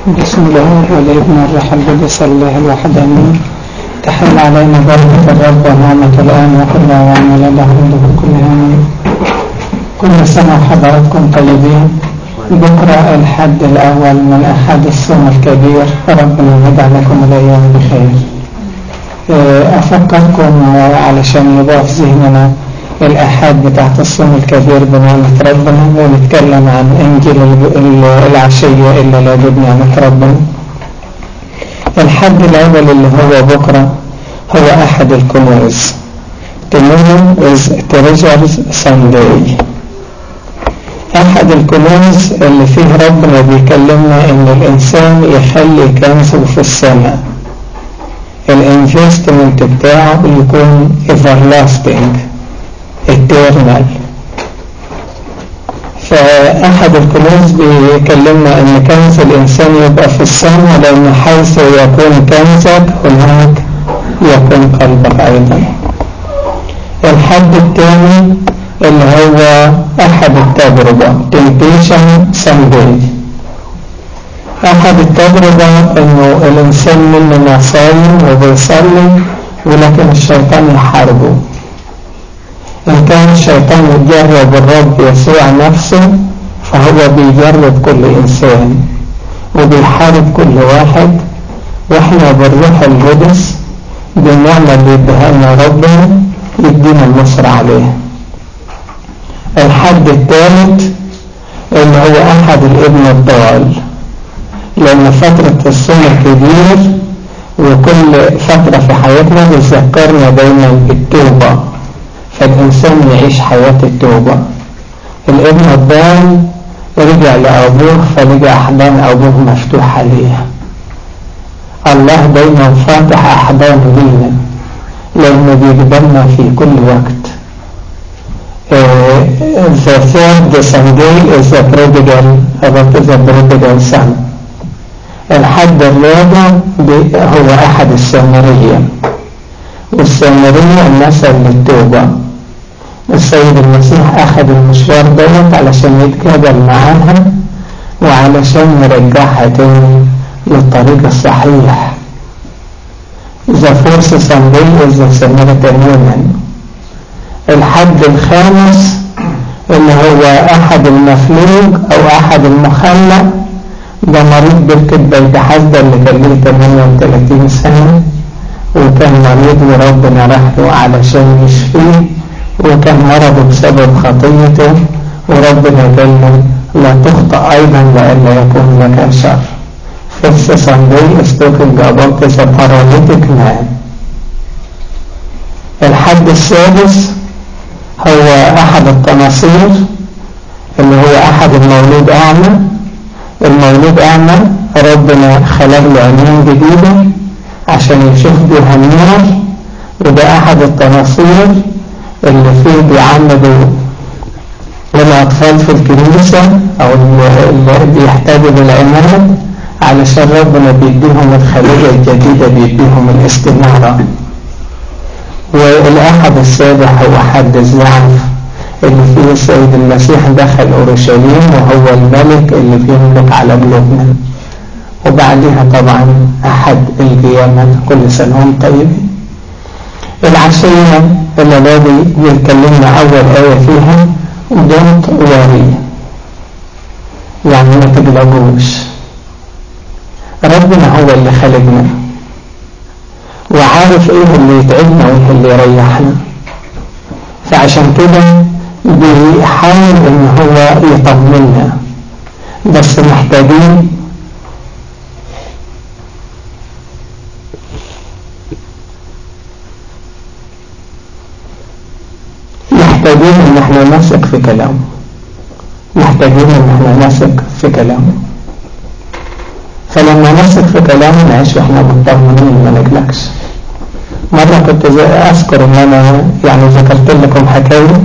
بسم الله والابن الروح القدس الله الواحد امين تحل علينا بركة الرب ونعمة الآن وكل أوان ولله عنده كل آمين كل سنة وحضراتكم طيبين بكرة الحد الأول من أحد الصوم الكبير ربنا يجعل لكم الأيام بخير أفكركم علشان يبقى في ذهننا الأحاد بتاعت الصوم الكبير بنعمة ربنا ونتكلم عن إنجيل العشية إلا لا بنعمة ربنا الحد الأول اللي هو بكرة هو أحد الكنوز Tomorrow is Treasures Sunday أحد الكنوز اللي فيه ربنا بيكلمنا إن الإنسان يخلي كنزه في السماء الانفستمنت بتاعه يكون everlasting eternal فأحد الكنوز بيكلمنا أن كنز الإنسان يبقى في السماء لأن حيث يكون كنزك هناك يكون قلبك أيضا الحد الثاني اللي هو أحد التجربة temptation Sunday أحد التجربة إنه الإنسان مننا صايم وبيصلي ولكن الشيطان يحاربه إن كان الشيطان يجرب الرب يسوع نفسه فهو بيجرب كل إنسان وبيحارب كل واحد وإحنا بالروح القدس بالنعمة اللي يديها لنا ربنا يدينا النصر عليه الحد الثالث اللي هو أحد الابن الضال لأن فترة الصوم الكبير وكل فترة في حياتنا بتذكرنا دايما بالتوبة فالإنسان يعيش حياة التوبة الابن الضال رجع لأبوه فلقى أحضان أبوه مفتوحة ليه الله دايما فاتح أحضانه لينا لأنه بيقبلنا في كل وقت The third Sunday is the prodigal about the prodigal son الحد الرابع هو أحد السامرية والسامرية مثل للتوبة السيد المسيح أخذ المشوار دوت علشان يتقابل معاها وعلشان يرجعها تاني للطريق الصحيح The first Sunday is the Samaritan woman الحد الخامس اللي هو أحد المفلوج أو أحد المخلع ده مريض بركة بيت حسدة اللي كان ليه 38 سنة وكان مريض وربنا راح له علشان يشفيه وكان مرضه بسبب خطيته وربنا قال له لا تخطأ أيضا لئلا يكون لك شر Fifth Sunday is talking about the paralytic man الحد السادس هو أحد التناصير اللي هو أحد المولود أعمى المولود أعمى ربنا خلق له عينين جديدة عشان يشوف بها النور وده أحد التناصير اللي فيه بيعمدوا للأطفال في الكنيسة أو اللي بيحتاجوا للعناد علشان ربنا بيديهم الخليقة الجديدة بيديهم الاستنارة والأحد السابع هو حد الزعف اللي فيه السيد المسيح دخل أورشليم وهو الملك اللي بيملك على قلوبنا وبعدها طبعا أحد القيامة كل سنة وهم طيبين العشية اللي الذي يتكلمنا أول آية فيها don't worry يعني ما تقلقوش ربنا هو اللي خلقنا وعارف ايه اللي يتعبنا وايه اللي يريحنا فعشان كده بيحاول ان هو يطمنا بس محتاجين محتاجين ان احنا نثق في كلامه محتاجين ان احنا نثق في كلامه فلما نثق في كلامه نعيش واحنا مطمئنين ما نقلقش مرة كنت اذكر ان انا يعني ذكرت لكم حكاية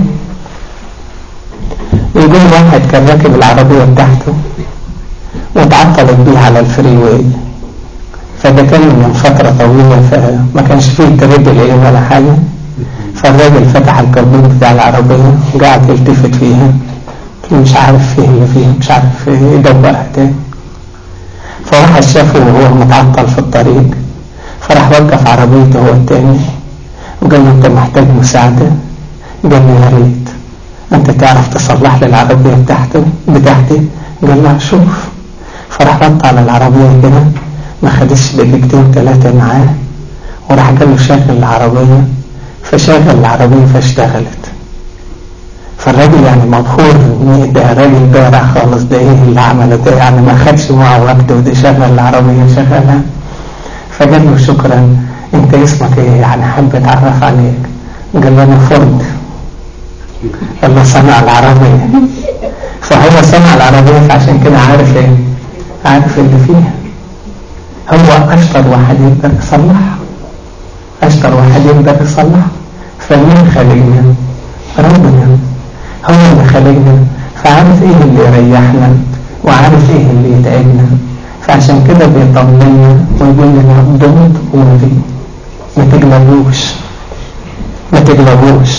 يقول واحد كان راكب العربية بتاعته وتعطلت بيها على الفري واي فده كان من فترة طويلة فما كانش فيه تريد ايه ولا حاجة فالراجل فتح الكربون بتاع العربية وقعد يلتفت فيها مش عارف فيه اللي فيها مش عارف يدوقها تاني فواحد فشافه وهو متعطل في الطريق فراح وقف عربيته هو التاني وقال له انت محتاج مساعدة قال له يا ريت انت تعرف تصلح لي العربية بتاعتي بتاعتي قال له شوف فراح رد على العربية كده ما خدش دقيقتين ثلاثة معاه وراح قال له شغل العربية فشغل العربية فاشتغلت فالراجل يعني مبهور ده راجل بارع خالص ده ايه اللي عمله ده يعني ما خدش معه وقت وده شغل العربية شغلها فقال له شكرا انت اسمك ايه يعني حابب اتعرف عليك قال له انا فرد قال له صنع العربية فهو صنع العربية فعشان كده عارف ايه عارف اللي فيها هو اشطر واحد يقدر يصلح اشطر واحد يقدر يصلح فمين خلقنا ربنا هو اللي خلقنا فعارف ايه اللي يريحنا وعارف ايه اللي يتعبنا فعشان كده بيطمنا ويقول لنا ضغط ومضي ما تقلبوش ما تقلبوش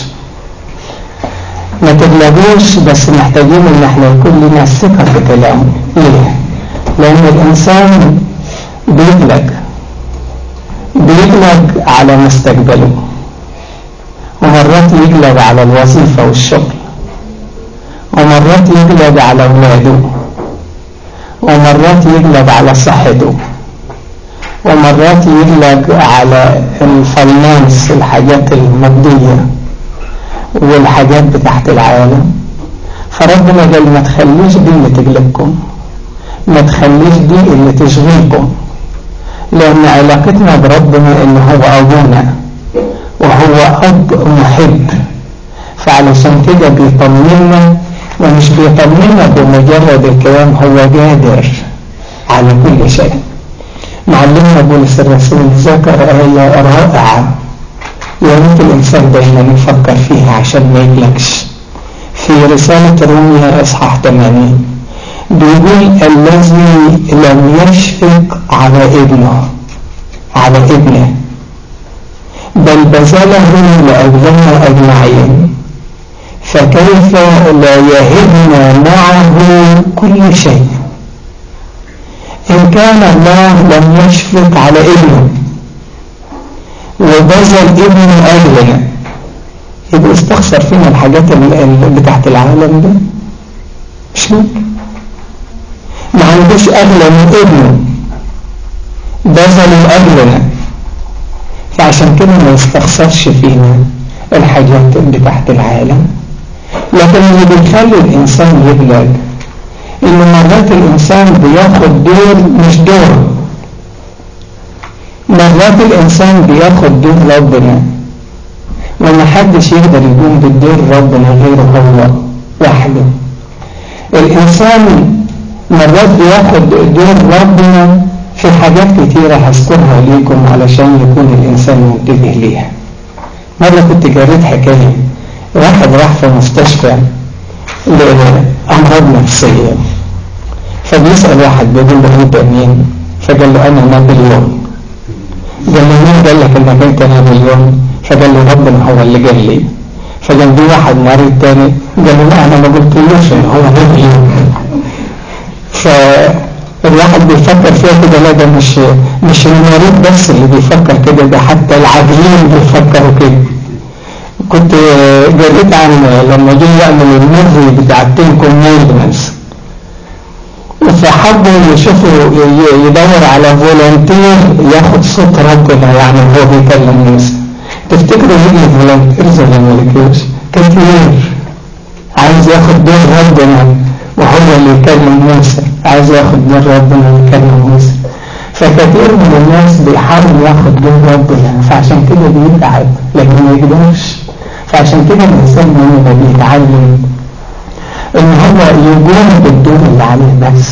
ما تقلبوش بس محتاجين ان احنا يكون لنا ثقة في كلامه ليه؟ لان الانسان بيقلق بيقلق على مستقبله ومرات يقلق على الوظيفة والشغل ومرات يقلق على اولاده ومرات يقلق على صحته ومرات يقلق على الفاينانس الحاجات المادية والحاجات بتاعت العالم فربنا قال ما تخليش دي اللي تقلقكم ما تخليش دي اللي تشغلكم لأن علاقتنا بربنا إن هو أبونا وهو أب محب فعلشان كده بيطمنا ومش بيطمنا بمجرد الكلام هو قادر على كل شيء معلمنا بولس الرسول ذكر آية رائعة يا ريت الإنسان دايما يفكر فيها عشان ما يقلقش في رسالة روميا إصحاح 80 بيقول الذي لم يشفق على ابنه على ابنه بل بذله لأجلنا أجمعين فكيف لا يهبنا معه كل شيء إن كان الله لم يشفق على ابنه وبذل ابنه أجلنا يبقى استخسر فينا الحاجات اللي بتاعت العالم ده مش ممكن ما عندوش أغلى من ابنه بذل أجلنا فعشان كده ما يستخسرش فينا الحاجات بتاعت العالم لكن اللي بيخلي الإنسان يبلغ إن مرات الإنسان بياخد دور مش دور مرات الإنسان بياخد دور ربنا ومحدش يقدر يقوم بالدور ربنا غيره هو وحده الإنسان مرات بياخد دور ربنا في حاجات كتيرة هذكرها ليكم علشان يكون الإنسان منتبه ليها مرة كنت قريت حكاية واحد راح في مستشفى لأمراض نفسية فبيسأل واحد بيقول له أنت مين فقال له أنا نابليون قال له مين قال لك إنك أنت نابليون فقال له ربنا هو اللي قال لي فقال له واحد مريض تاني قال له لا أنا ما قلتلوش إن هو نابليون فالواحد بيفكر فيها كده لا ده مش مش المريض بس اللي بيفكر كده ده حتى العاجلين بيفكروا كده كنت قريت عن لما جه يعمل المرضي بتاع التلكم مينتنس فحبوا يشوفوا يدور على فولنتير ياخد صوت ربنا يعني هو بيكلم موسى تفتكروا يجي فولنتيرز ولا ملكوش كتير عايز ياخد دور ربنا وهو اللي يكلم موسى عايز ياخد دور ربنا ويكلم موسى فكثير من الناس بيحاول ياخد دور ربنا فعشان كده بيتعب لكن ما يقدرش فعشان كده الإنسان لما بيتعلم إن هو يقوم بالدور اللي عليه بس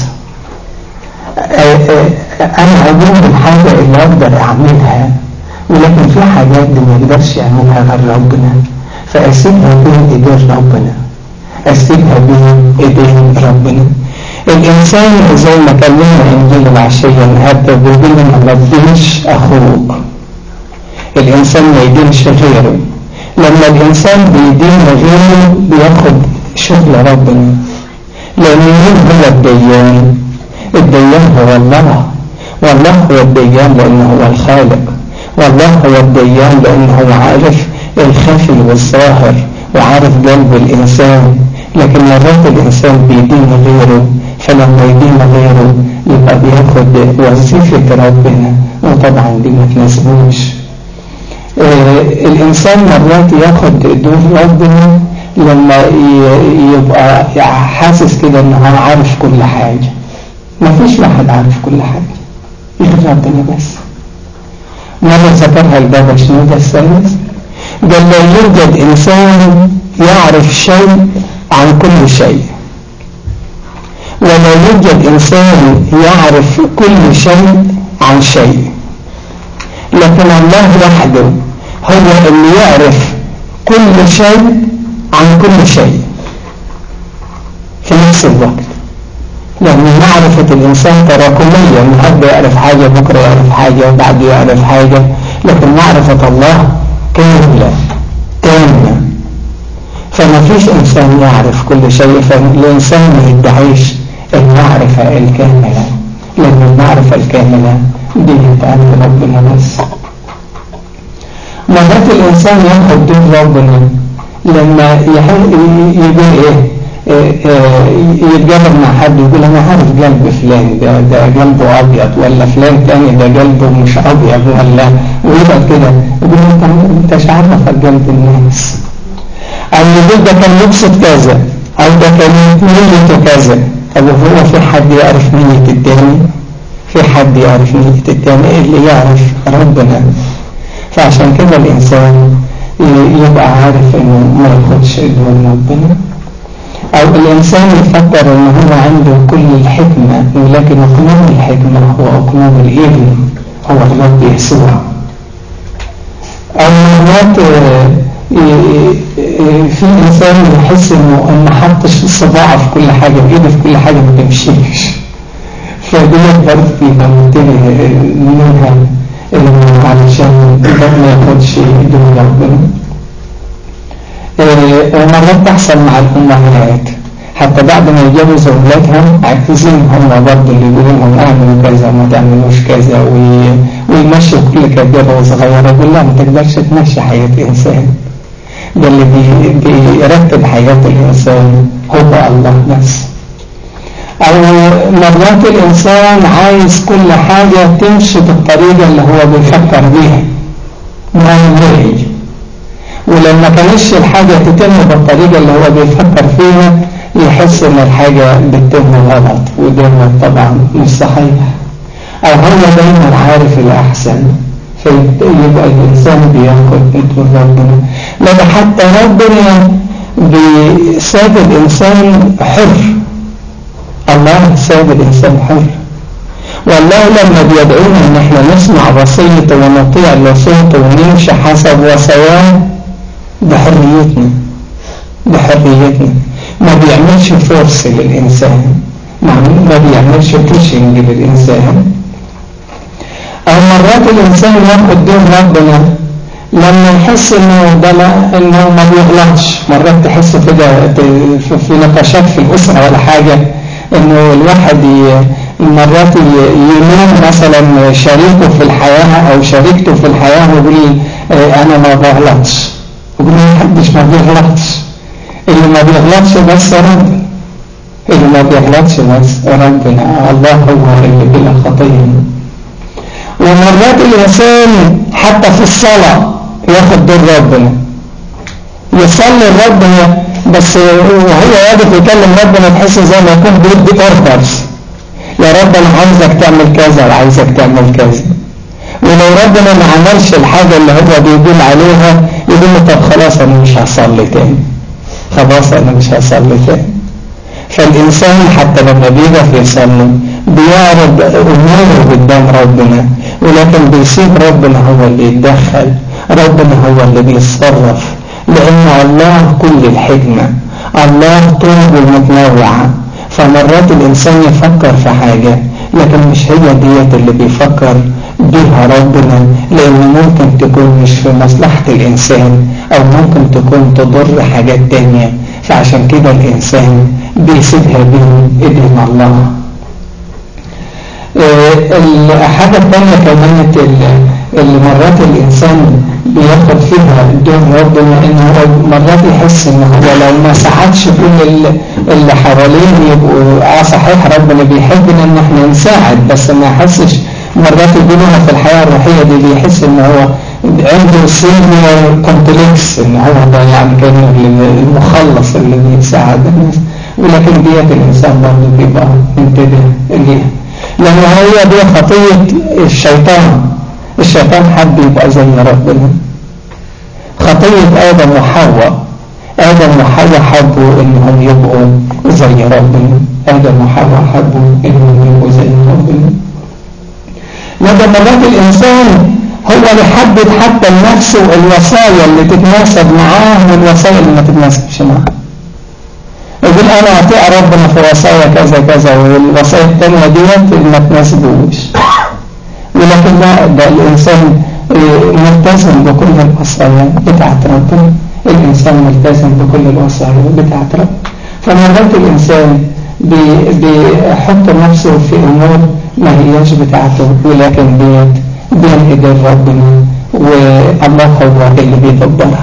أنا أقوم بالحاجة اللي أقدر أعملها ولكن في حاجات دي ما يقدرش يعملها غير ربنا فأسيبها بين إيدين ربنا أسيبها بين إيدين ربنا الإنسان زي ما كلمنا إنجيل العشية النهارده بيقول لنا ما تدينش أخوك الإنسان ما يدينش غيره لما الإنسان بيدين غيره بياخد شغل ربنا لأن مين هو الديان الديان هو الله والله هو الديان لأنه هو الخالق والله هو الديان لأنه هو عارف الخفي والظاهر وعارف قلب الإنسان لكن مرات الإنسان بيدين غيره فلما يدين غيره يبقى بياخد وظيفة ربنا وطبعا دي ما تناسبوش آه الإنسان مرات ياخد دور ربنا لما يبقى حاسس كده ان هو عارف كل حاجة ما فيش واحد عارف كل حاجة غير ربنا بس مرة ذكرها البابا شنودة الثالث قال لا يوجد إنسان يعرف شيء عن كل شيء ولا يوجد إنسان يعرف كل شيء عن شيء لكن الله وحده هو اللي يعرف كل شيء عن كل شيء في نفس الوقت لأن معرفة الإنسان تراكمية النهارده يعرف حاجة بكرة يعرف حاجة وبعد يعرف حاجة لكن معرفة الله كاملة تامة فما فيش إنسان يعرف كل شيء فالإنسان ما يدعيش المعرفة الكاملة لأن المعرفة الكاملة دي عند ربنا بس مرات الإنسان ياخد دور ربنا لما يقول إيه يتجرب مع حد يقول انا عارف قلب فلان ده ده قلبه ابيض ولا فلان تاني ده قلبه مش ابيض ولا ويبقى كده يقول انت انت مش عارف قلب الناس او يقول ده كان يقصد كذا او ده كان نيته كذا طب هو في حد يعرف نية التاني في حد يعرف نية التاني اللي يعرف ربنا فعشان كده الانسان يبقى عارف انه ما ياخدش دور ربنا أو الإنسان يفكر أنه هو عنده كل الحكمة ولكن أقنوم الحكمة هو أقنوم الإبن هو الرب يسوع أو مرات في إنسان يحس أنه ما حطش صباعه في كل حاجة بإيده في كل حاجة ما تمشيش فديت برضه بيبقى منتبه منها علشان ما ياخدش دون ربنا ومرات تحصل مع الأمهات حتى بعد ما يجوزوا أولادهم عايزين هم برضه اللي يقولوا لهم اعملوا كذا وما تعملوش كذا ويمشوا كل كبيرة وصغيرة يقول لا ما تقدرش تمشي حياة إنسان ده اللي بي بيرتب حياة الإنسان هو الله بس أو مرات الإنسان عايز كل حاجة تمشي بالطريقة اللي هو بيفكر بيها ما ينهي ولما كانش الحاجة تتم بالطريقة اللي هو بيفكر فيها يحس ان الحاجة بتتم غلط وده طبعا مش صحيح او هو دايما عارف الاحسن فيبقى الانسان بياخد دور ربنا لما حتى ربنا بيساب الانسان حر الله ساب الانسان حر والله لما بيدعونا ان احنا نسمع وصيته ونطيع لصوته ونمشي حسب وصاياه بحريتنا بحريتنا ما بيعملش فورس للإنسان ما بيعملش بوشنج للإنسان أو مرات الإنسان ياخد دور ربنا لما يحس إنه ده إنه ما بيغلطش مرات تحس كده في نقاشات في الأسرة ولا حاجة إنه الواحد مرات يلوم مثلا شريكه في الحياة أو شريكته في الحياة ويقول أنا ما بغلطش يقول ما حدش ما بيغلطش اللي ما بيغلطش بس ربنا اللي ما بيغلطش بس ربنا الله هو اللي بلا خطيه ومرات الإنسان حتى في الصلاة ياخد دور ربنا يصلي ربنا بس وهو واقف يكلم ربنا تحس زي ما يكون بيدي اوردرز يا رب انا عايزك تعمل كذا وعايزك تعمل كذا ولو ربنا ما عملش الحاجة اللي هو بيقول عليها يقول له طب خلاص انا مش هصلي تاني خلاص انا مش هصلي تاني فالانسان حتى لما بيقف يصلي بيعرض اموره قدام ربنا ولكن بيسيب ربنا هو اللي يتدخل ربنا هو اللي بيتصرف لان الله كل الحكمة الله طرق متنوعة فمرات الانسان يفكر في حاجة لكن مش هي ديت اللي بيفكر بها ربنا لان ممكن تكون مش في مصلحة الانسان او ممكن تكون تضر حاجات تانية فعشان كده الانسان بيسيبها بين ايدين الله الحاجة الثانية كمان اللي مرات الإنسان بياخد فيها دون ربنا إن هو مرات يحس إن هو لو ما ساعدش كل اللي حواليه يبقوا آه صحيح ربنا بيحبنا إن إحنا نساعد بس ما يحسش مرات يقولوها في الحياة الروحية دي بيحس إن هو عنده سينيور كومبلكس إن هو ده يعني كان المخلص اللي بيساعد الناس ولكن ديت الإنسان برضه بيبقى منتبه ليها لأن هي دي خطية الشيطان الشيطان حب يبقى زي ربنا خطية آدم وحواء آدم وحواء حبوا إنهم يبقوا زي ربنا آدم وحواء حبوا إنهم يبقوا زي ربنا لكن مرات الإنسان هو اللي حدد حتى لنفسه الوصايا اللي تتناسب معاه والوصايا اللي ما تتناسبش معاه يقول انا اطيع ربنا في وصايا كذا كذا والوصايا التانية ديت ما تناسبوش ولكن لا ده الانسان ملتزم بكل الوصايا بتاعت ربنا الانسان ملتزم بكل الوصايا بتاعت ربنا فمرات الانسان بيحط نفسه في امور ما هياش بتاعته ولكن ديت بين ايدين ربنا والله هو اللي بيدبرها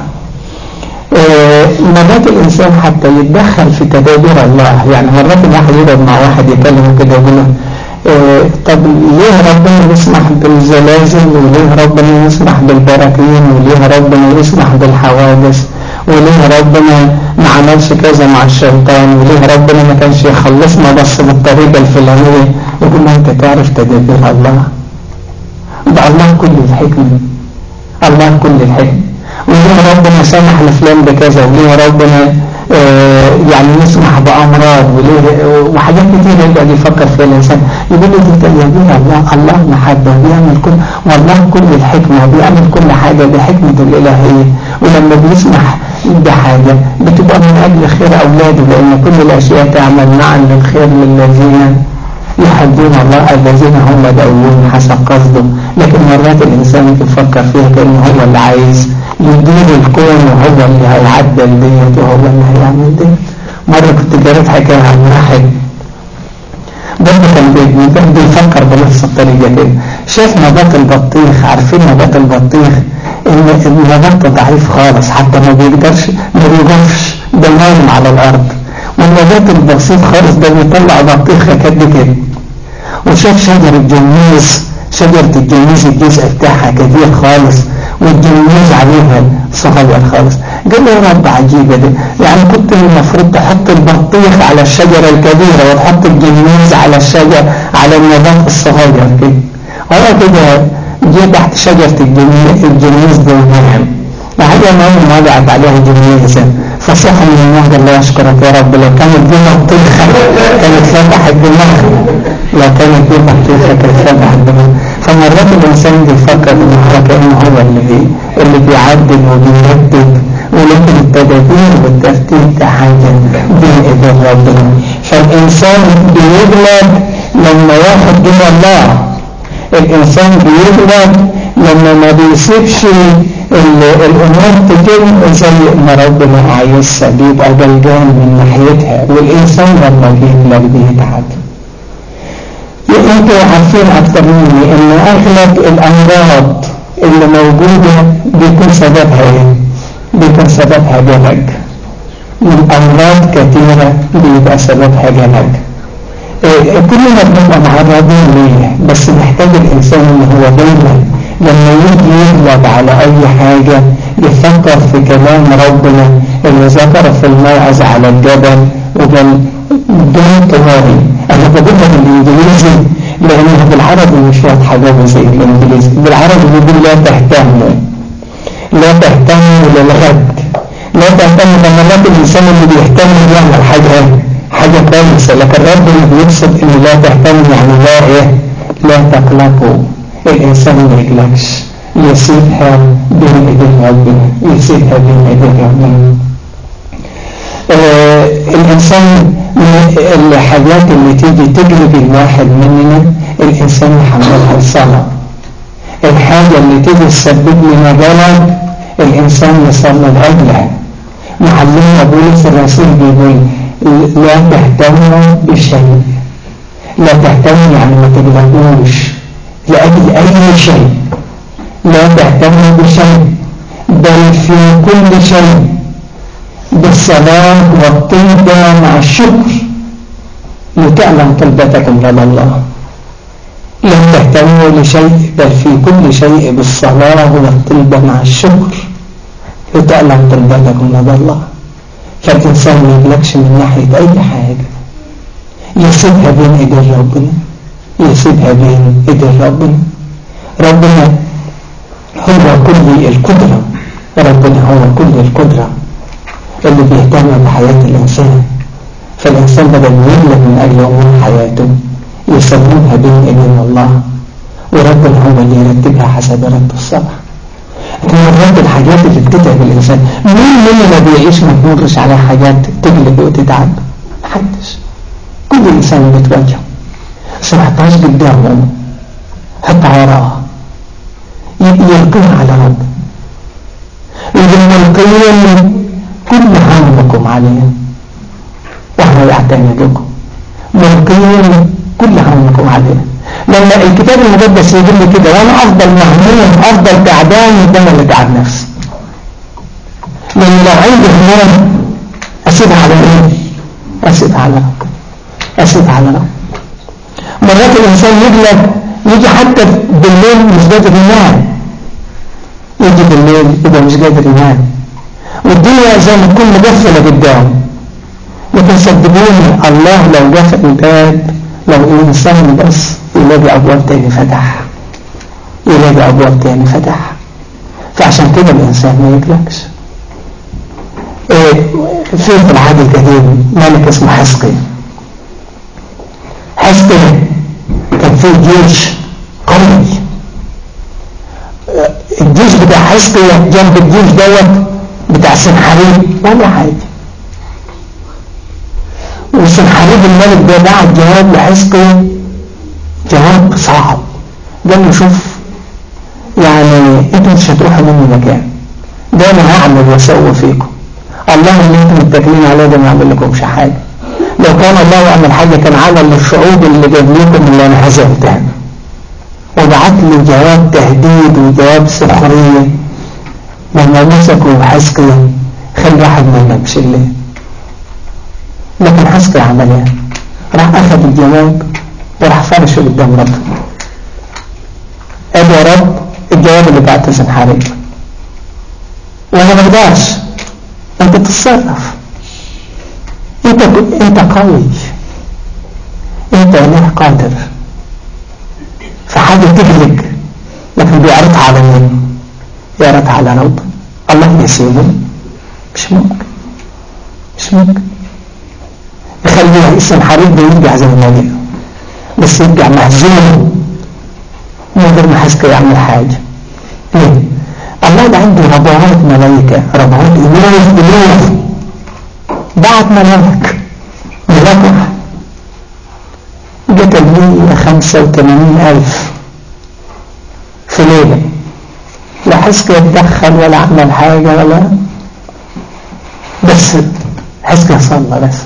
مرات الإنسان حتى يتدخل في تدابير الله يعني مرات الواحد يقعد مع واحد يكلمه كده يقول له طب ليه ربنا يسمح بالزلازل وليه ربنا يسمح بالبراكين وليه ربنا يسمح بالحوادث وليه ربنا ما عملش كذا مع الشيطان وليه ربنا ما كانش يخلصنا بس بالطريقة الفلانية يقول له انت تعرف تدابير الله ده الله كل الحكمة الله كل الحكمة وليه ربنا سمح لفلان بكذا وليه ربنا آه يعني يسمح بأمراض وليه وحاجات كتير يبقى يفكر فيها الإنسان يقول له دي تدابير الله الله محبة بيعمل كل والله كل الحكمة بيعمل كل حاجة بحكمة الإلهية ولما بيسمح بحاجة بتبقى من أجل خير أولاده لأن كل الأشياء تعمل معا للخير للذين يحبون الله الذين هم مدعوون حسب قصده لكن مرات الإنسان يفكر فيها كأنه هو اللي عايز يدير الكون وهو اللي هيعدل ديت وهو اللي هيعمل ديت مرة كنت قريت حكاية عن واحد برضه كان بيفكر بنفس الطريقة كده شاف نبات البطيخ عارفين نبات البطيخ ان النبات ضعيف خالص حتى ما بيقدرش ما بيقفش ده نايم على الارض والنبات البسيط خالص ده بيطلع بطيخة قد كده وشاف شجرة جميز شجرة الجميز الجزء بتاعها كبير خالص والجميز عليها صغير خالص قال له يا رب عجيبة دي يعني كنت المفروض تحط البطيخ على الشجرة الكبيرة وتحط الجميز على الشجر على النبات الصغير كده هو كده جه تحت شجرة الجميز ده ونام وحاجة ما وضعت عليها جميزة فصحى من النوم قال له اشكرك يا رب لو كانت دي بطيخة كانت فتحت دماغ لو كانت دي بطيخة كانت فتحت دماغ فمرات الإنسان بيفكر إن هو كأنه هو اللي بي اللي بيعدل وبيرتب ولكن التدابير والترتيب ده حاجة بين إيدين ربنا فالإنسان بيغلب لما ياخد دين الله الإنسان بيغلب لما ما بيسيبش الأمور تتم زي ما ربنا عايزها بيبقى جلجان من ناحيتها والإنسان لما بيغلب بيتعب انتوا عارفين اكتر مني ان اغلب الامراض اللي موجودة بيكون سببها ايه بيكون سببها جلج والامراض كثيرة بيبقى سببها جلج إيه كلنا بنبقى معرضين ليه بس محتاج الانسان اللي هو دايما لما يجي يغلب على اي حاجة يفكر في كلام ربنا اللي ذكر في الموعظة على الجبل وقال don't worry انا بقولها بالانجليزي لانها بالعربي مش واضحه قوي زي الانجليزي بالعربي بيقول لا تهتموا لا تهتموا للغد لا تهتموا مرات الانسان اللي بيهتم يعمل حاجه حاجه كويسه لكن ربنا بيقصد ان لا تهتموا يعني لا ايه لا تقلقوا الانسان ما يقلقش يسيبها بين ايدين ربنا يسيبها بين ايدين ربنا آه الإنسان الحاجات اللي تيجي تجلب الواحد مننا الإنسان يحملها الصلاة الحاجة اللي تيجي تسبب لنا جلد الإنسان يصلي لأجلها معلمنا بولس الرسول بيقول لا تهتموا بشيء لا تهتم يعني ما تجلبوش لأجل أي شيء لا تهتم بشيء بل في كل شيء بالصلاة والطيبة مع الشكر لتعلم طلبتكم لدى الله لم تهتموا لشيء بل في كل شيء بالصلاة والطلبة مع الشكر لتعلم طلبتكم لدى الله فالإنسان ما يملكش من ناحية أي حاجة يسيبها بين إيدين ربنا يسيبها بين إيدين ربنا ربنا هو كل القدرة ربنا هو كل القدرة اللي بيهتم بحياة الإنسان فالإنسان بدل ما يملك من أجل أمور حياته يسلمها بين إيدين الله وربنا هو اللي يرتبها حسب رتب الصبح لكن الرب الحاجات اللي بتتعب الإنسان مين مين ما بيعيش ما بيمرش على حاجات تجلد وتتعب محدش كل إنسان بيتواجه بس ما حطهاش قدامه حطها وراها يلقيها على رب يقول القيم كل همكم عليه وهو يعتمدكم ملقين كل همكم عليه لما الكتاب المقدس يقول لي كده وانا افضل مهموم افضل تعبان ده انا اللي تعب نفسي لان لو عندي هموم اسيبها على ايه اسيبها على رب اسيبها على رب مرات الانسان يغلب يجي حتى بالليل مش قادر ينام يجي بالليل يبقى مش قادر ينام والدنيا زي ما تكون مقفله قدامه لكن صدقوني الله لو قفل الباب لو الانسان بس يلاقي ابواب تاني فتح يلاقي ابواب تاني فتح فعشان كده الانسان ما يقلقش إيه في في العهد القديم ملك اسمه حسقي حسقي كان فيه جيش قوي الجيش بتاع حسقي جنب الجيش دوت بتاع سنحريب ولا حاجه وسنحريب الملك ده بعت جواب لحسقي جواب صعب قال له شوف يعني انتوا مش هتروحوا مني مكان ده انا هعمل واسوي فيكم الله اللي انتم متكلين عليه ده ما يعمل لكمش حاجه لو كان الله يعمل حاجه كان عمل للشعوب اللي قبلكم اللي انا هزمتها وبعت له جواب تهديد وجواب سخريه لما مسكوا حسقي خلي واحد ما ينامش الليل لكن حسقي عمل ايه راح اخذ الجواب وراح فرشه قدام ربنا ادي يا رب الجواب اللي بعته سنحارب وانا ما اقدرش انت تتصرف انت انت قوي انت اله قادر فحاجه تهلك لكن بيعرضها على مين يعرضها على رب الله يسيبه مش ممكن مش ممكن يخليها السنحارب ده يرجع زي ما جاء بس يرجع مهزوم من غير ما حسك يعمل حاجة ليه؟ الله ده عنده ربوات ملايكة ربوات إلوف إلوف بعت ملاك ملاك واحد قتل مية خمسة وثمانين ألف في ليلة لا حسك يتدخل ولا عمل حاجة ولا بس حسك يصلى بس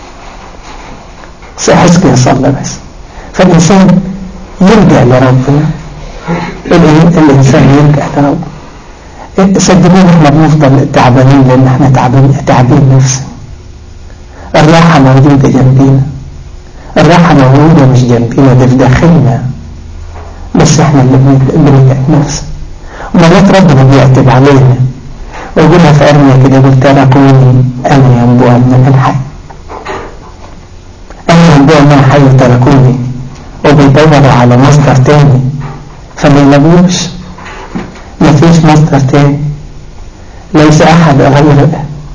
حسك يصلى بس فالإنسان يرجع لربنا الإنسان يرجع لربنا صدقوني احنا بنفضل تعبانين لأن احنا تعبانين تعبين نفسنا الراحة موجودة جنبينا الراحة موجودة مش جنبينا ده في داخلنا بس احنا اللي بنتعب نفسنا ومرات ربنا بيعتب علينا ويقولها في أرميا كده يقول تركوني أنا ينبوع من الحي أنا ينبوع من الحي تركوني وبيدوروا على مصدر تاني فما يلاقوش مفيش مصدر تاني ليس أحد غيره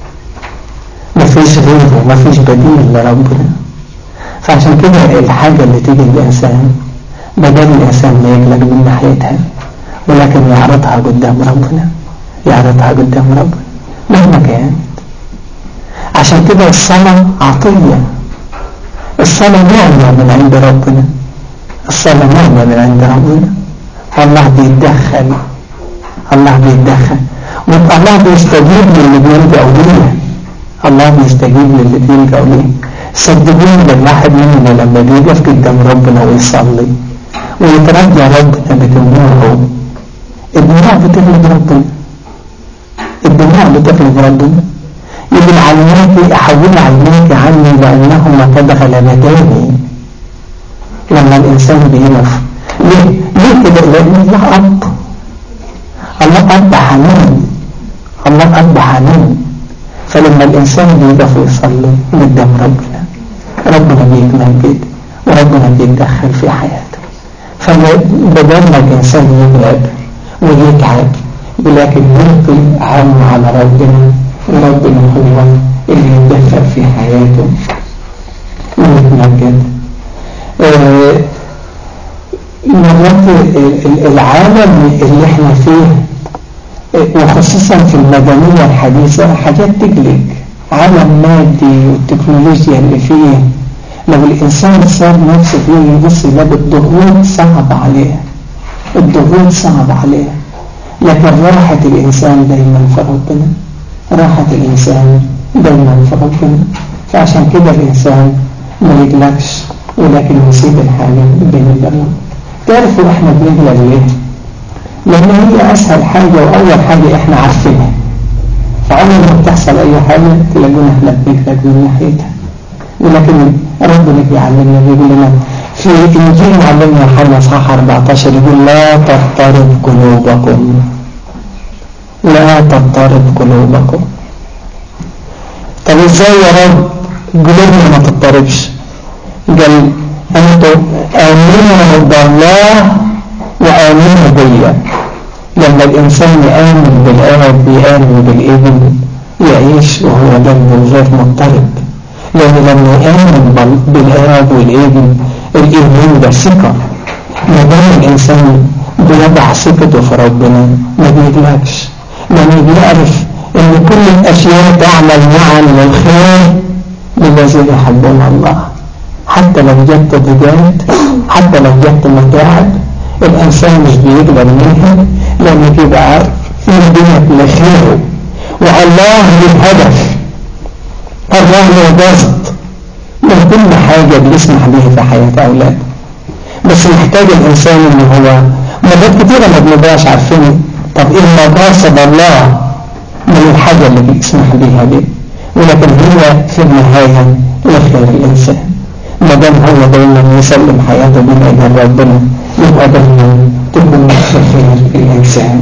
مفيش غيره مفيش بديل لربنا فعشان كده الحاجة اللي تيجي للإنسان بدل الإنسان ما يقلق من ناحيتها ولكن يعرضها قدام ربنا يعرضها قدام ربنا مهما كانت عشان كده الصلاة عطية الصلاة نعمة من عند ربنا الصلاة نعمة من عند ربنا الله بيتدخل الله بيتدخل والله بيستجيب للي بيلجأوا ليه الله بيستجيب للي بيلجأوا ليه صدقوني الواحد مننا لما بيقف قدام ربنا ويصلي ويترجى ربنا بدموعه الدموع بتغلب ربنا الدموع بتغلب ربنا يقول عيناك أحول عيناك عني لأنهما قد غلبتاني لما الإنسان بيقف ليه؟ ليه كده؟ لأن الله أب الله أب حنين الله أب حنين فلما الإنسان بيقف ويصلي قدام ربنا ربنا بيتمجد وربنا بيتدخل في حياته فبدل ما الإنسان يغلب ويتعب ولكن يلقي عم على ربنا وربنا هو اللي يتدخل في حياته ويتمجد آه مرات العالم اللي احنا فيه وخصوصا في المدنية الحديثة حاجات تقلق عالم مادي والتكنولوجيا اللي فيه لو الإنسان صار نفسه فيه يبص يلاقي الضغوط صعب عليه الضغوط صعب عليه لكن راحة الإنسان دايما في ربنا راحة الإنسان دايما في ربنا فعشان كده الإنسان ما يقلقش ولكن يسيب الحاجة بين البرنامج تعرفوا احنا بنقلق ليه؟ لأن هي أسهل حاجة وأول حاجة إحنا عارفينها فأول ما بتحصل أي حاجة تلاقونا إحنا بنقلق من ناحيتها ولكن ربنا بيعلمنا بيقول لنا في إنجيل معلمنا يوحنا اصحاح 14 يقول لا تضطرب قلوبكم لا تضطرب قلوبكم طب ازاي يا رب قلوبنا ما تضطربش قال انتوا امنوا بالله وامنوا بيا لما الانسان يامن بالاب بيامن بالابن يعيش وهو قلبه غير مضطرب لان لما يامن بالاب والابن الايمان ده ثقه ما دام الانسان بيضع ثقته في ربنا ما بيقلقش لانه بيعرف ان كل الاشياء تعمل معا للخير للذين يحبون الله حتى لو جت تضييقات حتى لو جت متاعب الانسان مش بيقلق منها لانه بيبقى عارف ان ديت لخيره والله له هدف الله له قصد من كل حاجة بيسمح بيها في حياة أولاده بس محتاج الإنسان إن هو مرات كتيرة ما بنبقاش عارفين طب إيه مقاصد الله من الحاجة اللي بيسمح بيها دي ولكن هي في النهاية لخير الإنسان ما دام هو دايما يسلم حياته بين أيدي ربنا يبقى دايما تكون لخير الإنسان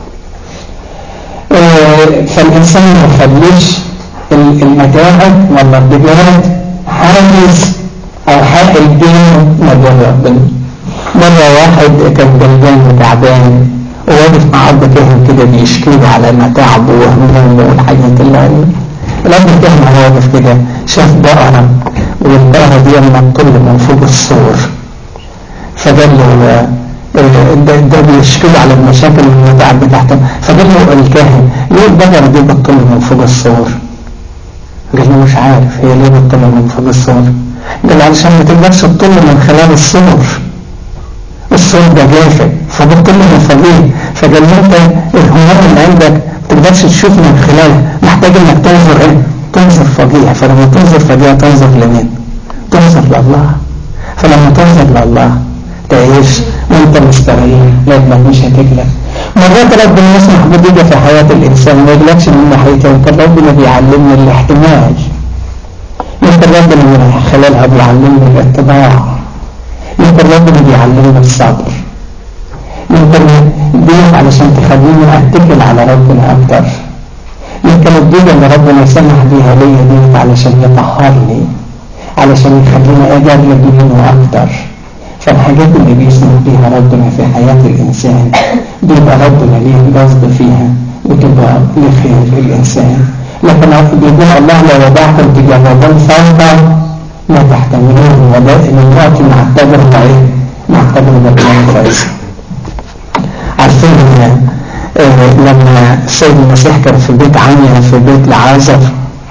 آه فالإنسان ما يخليش المتاعب ولا الضجات حاجز أو حائل بينه وبين ربنا مرة واحد كان جلجان وتعبان وواقف مع أب كاهن كده بيشكي له على متاعبه وهمومه والحاجات اللي عنده الأب الكاهن وهو واقف كده شاف بقرة والبقرة دي لما تطل من فوق السور فقال له ده, ده بيشكي له على المشاكل والمتاعب بتاعته فقال له الكاهن ليه البقرة دي بتطل من فوق السور؟ قال له مش عارف هي ليه بتطل من فوق السور؟ قال علشان ما تقدرش تطل من خلال السور السور ده جافة فبتطل من فوقيه فقال له انت الهموم اللي عندك ما تقدرش تشوف من خلالها محتاج انك تنظر ايه؟ تنظر فوقيها فلما تنظر فوقيها تنظر لمين؟ تنظر لله فلما تنظر لله تعيش وانت مستريح لانك مش هتقلق مرات ربنا يسمح بضيقة في حياة الإنسان ما يقلقش من ناحيته يمكن ربنا بيعلمنا الاحتمال يمكن ربنا من خلالها بيعلمنا الاتباع يمكن ربنا بيعلمنا الصبر يمكن ديت علشان تخليني اتكل على ربنا اكتر يمكن الدنيا اللي ربنا يسمح بيها ليا ديت علشان يطهرني علشان يخليني اجرب منه اكتر فالحاجات اللي بيسمح بيها ربنا في حياة الإنسان بيبقى ربنا ليه قصد فيها وتبقى لخير الإنسان لكن بيقول الله لو وضعتم تجربون فوق ما تحتملون ودائما يأتي مع التجربة إيه؟ مع التجربة كويسة عارفين آه لما السيد المسيح كان في بيت عنيا في بيت لعازر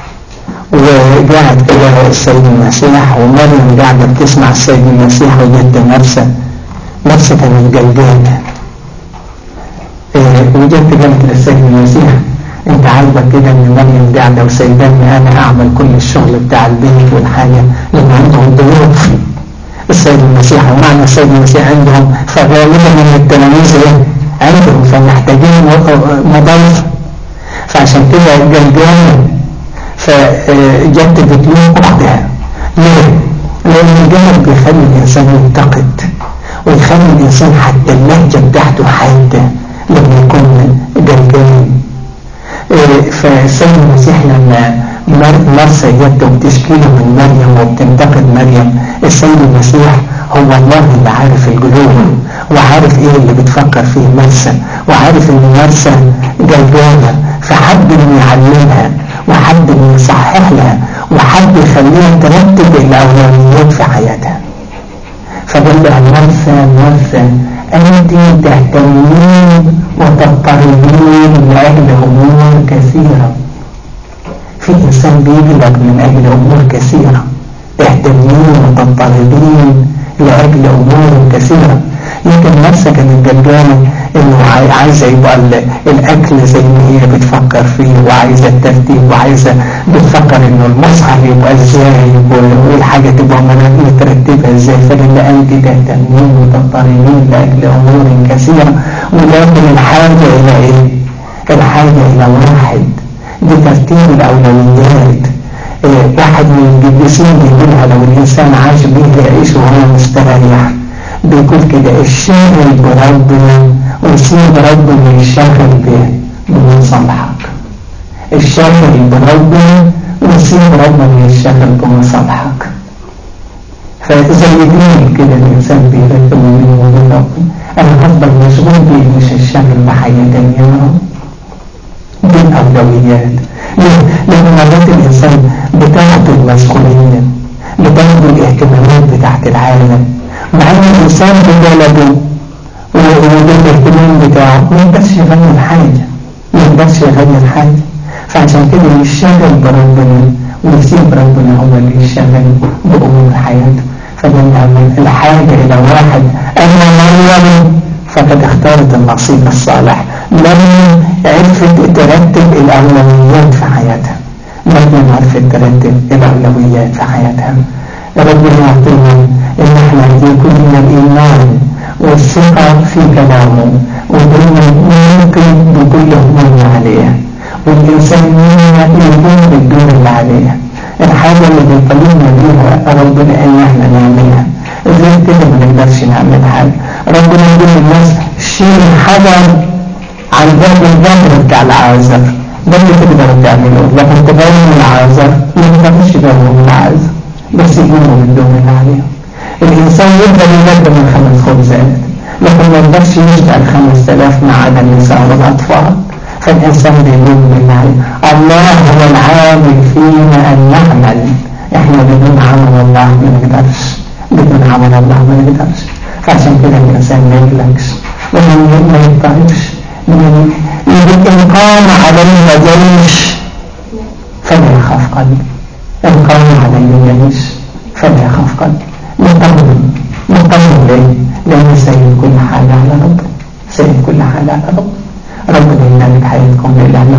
وقاعد كده السيد المسيح ومريم قاعدة بتسمع السيد المسيح وجدت نفسها نفسها كانت جلجانة إيه وجدت قالت للسيد المسيح انت عاجبك كده ان مريم قاعده وسايباني انا اعمل كل الشغل بتاع البيت والحاجه لان عندهم ضيوف السيد المسيح ومعنى السيد المسيح عندهم فغالبا من التلاميذ ايه عندهم فمحتاجين مضيف فعشان كده جلجال فجت بتلوم اختها ليه؟ لان الجهل بيخلي الانسان ينتقد ويخلي الانسان حتى اللهجه بتاعته حاده لما يكون جلجال فالسيد المسيح لما مرسى جت وبتشكي له من مريم وبتنتقد مريم السيد المسيح هو الله اللي عارف القلوب وعارف ايه اللي بتفكر فيه مرسى وعارف ان مرسى جلجالة فحب انه يعلمها وحب انه يصحح لها وحب يخليها ترتب الاولويات في حياتها فقال لها مرسى مرسى أنت تهتمين وتضطربين لأجل أمور كثيرة في إنسان بيجلك من أجل أمور كثيرة تهتمين وتضطربين لأجل أمور كثيرة يمكن نفسها كانت جلجانة إنه عايزة يبقى الأكل زي ما هي بتفكر فيه وعايزة الترتيب وعايزة بتفكر إنه المصحف يبقى إزاي والحاجة تبقى مترتبة إزاي فقال أنت تهتمين وتضطربين لأجل أمور كثيرة ولكن الحاجة إلى إيه؟ الحاجة إلى واحد بترتيب الأولويات إيه واحد من القديسين بيقولها لو الإنسان عاش به يعيش وهو مستريح بيقول كده الشاغل بربنا ويسيب ربنا يشغل به بمصالحك الشاغل بربنا ويسيب ربنا يشغل بمصالحك فزي دين كده الإنسان بيرتب من وجود ربنا أنا هفضل مشغول بيه مش الشغل بحياتي يا رب دي الأولويات ليه؟ لأن مرات الإنسان بتاخد المسؤولية بتاخد الاهتمامات بتاعت العالم مع ان الانسان بجلده وبالاهتمام بتاعه ما يقدرش يغير حاجه ما يقدرش يغير حاجه فعشان كده يشتغل بربنا ويسيب ربنا هو اللي يشتغل بامور حياته فمن الحاجه الى واحد اما مريم فقد اختارت النصيب الصالح مريم عرفت ترتب الاولويات في حياتها مريم عرفت ترتب الاولويات في حياتها ربنا يعطينا ان احنا يكون لنا الايمان والثقة في كلامه ودايما ممكن بكل هموم عليه والإنسان منا يقوم بالدور اللي عليه الحاجة اللي بيطلبنا بيها ربنا ان احنا نعملها غير كده ما نقدرش نعمل حاجة ربنا يقول للناس شيل حجر عن باب الظهر بتاع العازر ده اللي تقدروا تعملوه لكن تبين العازر ما تقدرش تبين العازر بس يقوموا بالدور اللي عليهم الإنسان يقدر يقدم الخمس خبزات لكن ما يقدرش يشبع الخمس تلاف ما عدا النساء والأطفال فالإنسان بيقوم باللي عليه الله هو العامل فينا أن نعمل إحنا بدون عمل الله ما نقدرش بدون عمل الله ما نقدرش فعشان كده الإنسان ما يقلقش وما ما يضطربش إن قام علينا جيش فلا يخاف قلبي إن قام علينا جيش فلا يخاف قلبي مطمن مطمن ليه؟ لأن سيد كل حاجة على ربنا سيد كل حاجة على ربنا ربنا ينال حياتكم لله